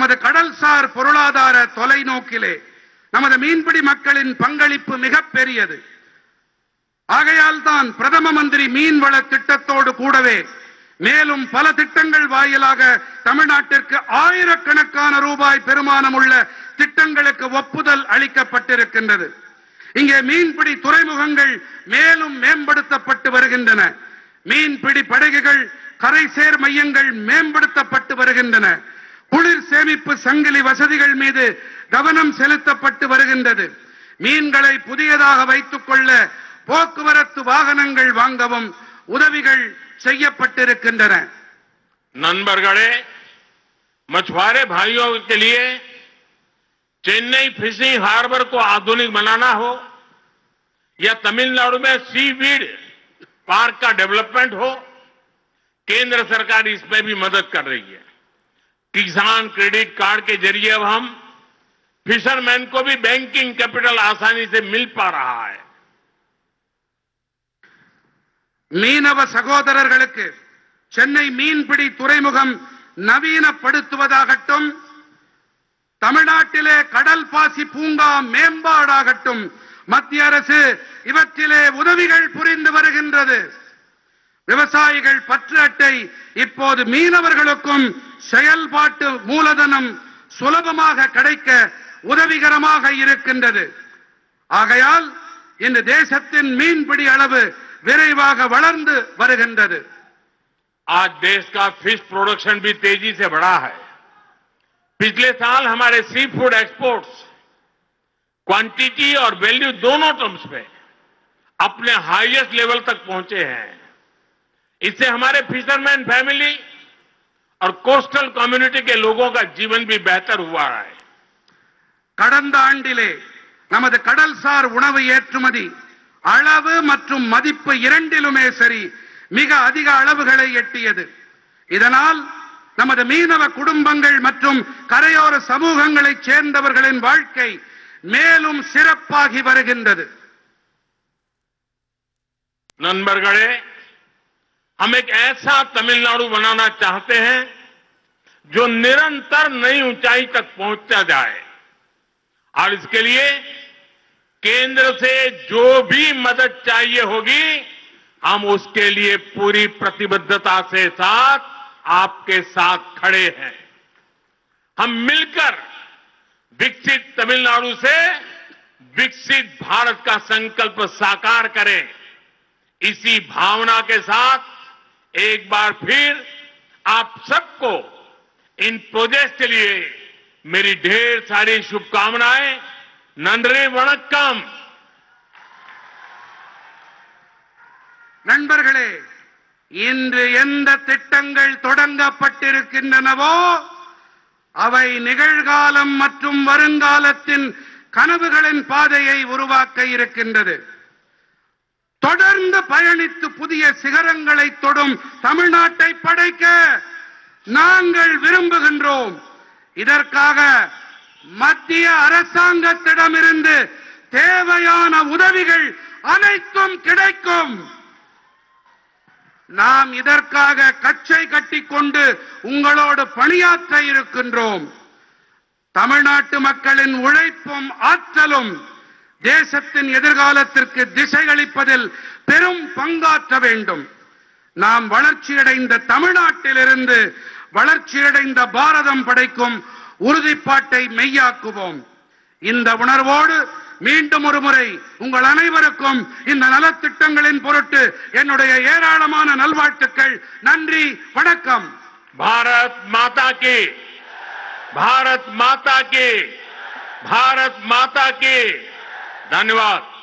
நமது கடல்சார் பொருளாதார தொலைநோக்கிலே நமது மீன்பிடி மக்களின் பங்களிப்பு மிகப் பெரியது ஆகையால் தான் பிரதம மந்திரி மீன்வள திட்டத்தோடு கூடவே மேலும் பல திட்டங்கள் வாயிலாக தமிழ்நாட்டிற்கு ஆயிரக்கணக்கான ரூபாய் பெருமானம் உள்ள திட்டங்களுக்கு ஒப்புதல் அளிக்கப்பட்டிருக்கின்றது இங்கே மீன்பிடி துறைமுகங்கள் மேலும் மேம்படுத்தப்பட்டு வருகின்றன மீன்பிடி படகுகள் கரைசேர் மையங்கள் மேம்படுத்தப்பட்டு வருகின்றன குளிர் சேமிப்பு சங்கிலி வசதிகள் மீது கவனம் செலுத்தப்பட்டு வருகின்றது மீன்களை புதியதாக வைத்துக் கொள்ள போக்குவரத்து வாகனங்கள் வாங்கவும் உதவிகள் செய்யப்பட்டிருக்கின்றன नंबरगढ़े मछुआरे भाइयों के लिए चेन्नई फिशिंग हार्बर को आधुनिक बनाना हो या तमिलनाडु में सी वीड पार्क का डेवलपमेंट हो केंद्र सरकार इसमें भी मदद कर रही है किसान क्रेडिट कार्ड के जरिए अब हम फिशरमैन को भी बैंकिंग कैपिटल आसानी से मिल पा रहा है மீனவ சகோதரர்களுக்கு சென்னை மீன்பிடி துறைமுகம் நவீனப்படுத்துவதாகட்டும் தமிழ்நாட்டிலே கடல் பாசி பூங்கா மேம்பாடாகட்டும் மத்திய அரசு இவற்றிலே உதவிகள் புரிந்து வருகின்றது விவசாயிகள் பற்று அட்டை இப்போது மீனவர்களுக்கும் செயல்பாட்டு மூலதனம் சுலபமாக கிடைக்க உதவிகரமாக இருக்கின்றது ஆகையால் இந்த தேசத்தின் மீன்பிடி அளவு விரைவாக வளர்ந்து வருகின்றது आज देश का फिश प्रोडक्शन भी तेजी से बढ़ा है पिछले साल हमारे सी फूड एक्सपोर्ट्स क्वांटिटी और वैल्यू दोनों टर्म्स में अपने हाईएस्ट लेवल तक पहुंचे हैं इससे हमारे फिशरमैन फैमिली और कोस्टल कम्युनिटी के लोगों का जीवन भी बेहतर हुआ है கடந்த ஆண்டிலே நமது கடல்சார் உணவு ஏற்றுமதி அளவு மற்றும் மதிப்பு இரண்டிலுமே சரி மிக அதிக அளவுகளை எட்டியது இதனால் நமது மீனவ குடும்பங்கள் மற்றும் கரையோர சமூகங்களைச் சேர்ந்தவர்களின் வாழ்க்கை மேலும் சிறப்பாகி வருகின்றது नंबरगढ़े हम एक ऐसा तमिलनाडु बनाना चाहते हैं जो निरंतर नई ऊंचाई तक पहुंचता जाए और इसके लिए केंद्र से जो भी मदद चाहिए होगी हम उसके लिए पूरी प्रतिबद्धता से साथ आपके साथ खड़े हैं हम मिलकर विकसित तमिलनाडु से विकसित भारत का संकल्प साकार करें इसी भावना के साथ एक बार फिर आप सबको इन प्रोजेक्ट के लिए मेरी ढेर सारी शुभकामनाएं नंदरे वणक्कम நண்பர்களே இன்று எந்த திட்டங்கள் தொடங்கப்பட்டிருக்கின்றனவோ அவை நிகழ்காலம் மற்றும் வருங்காலத்தின் கனவுகளின் பாதையை உருவாக்க இருக்கின்றது தொடர்ந்து பயணித்து புதிய சிகரங்களை தொடும் தமிழ்நாட்டை படைக்க நாங்கள் விரும்புகின்றோம் இதற்காக மத்திய அரசாங்கத்திடமிருந்து தேவையான உதவிகள் அனைத்தும் கிடைக்கும் நாம் இதற்காக கச்சை கட்டிக்கொண்டு உங்களோடு பணியாற்ற இருக்கின்றோம் தமிழ்நாட்டு மக்களின் உழைப்பும் ஆற்றலும் தேசத்தின் எதிர்காலத்திற்கு திசையளிப்பதில் பெரும் பங்காற்ற வேண்டும் நாம் வளர்ச்சியடைந்த தமிழ்நாட்டிலிருந்து வளர்ச்சியடைந்த பாரதம் படைக்கும் உறுதிப்பாட்டை மெய்யாக்குவோம் இந்த உணர்வோடு மீண்டும் ஒரு முறை உங்கள் அனைவருக்கும் இந்த நலத்திட்டங்களின் பொருட்டு என்னுடைய ஏராளமான நல்வாழ்த்துக்கள் நன்றி வணக்கம் भारत माता की भारत माता की भारत माता की धन्यवाद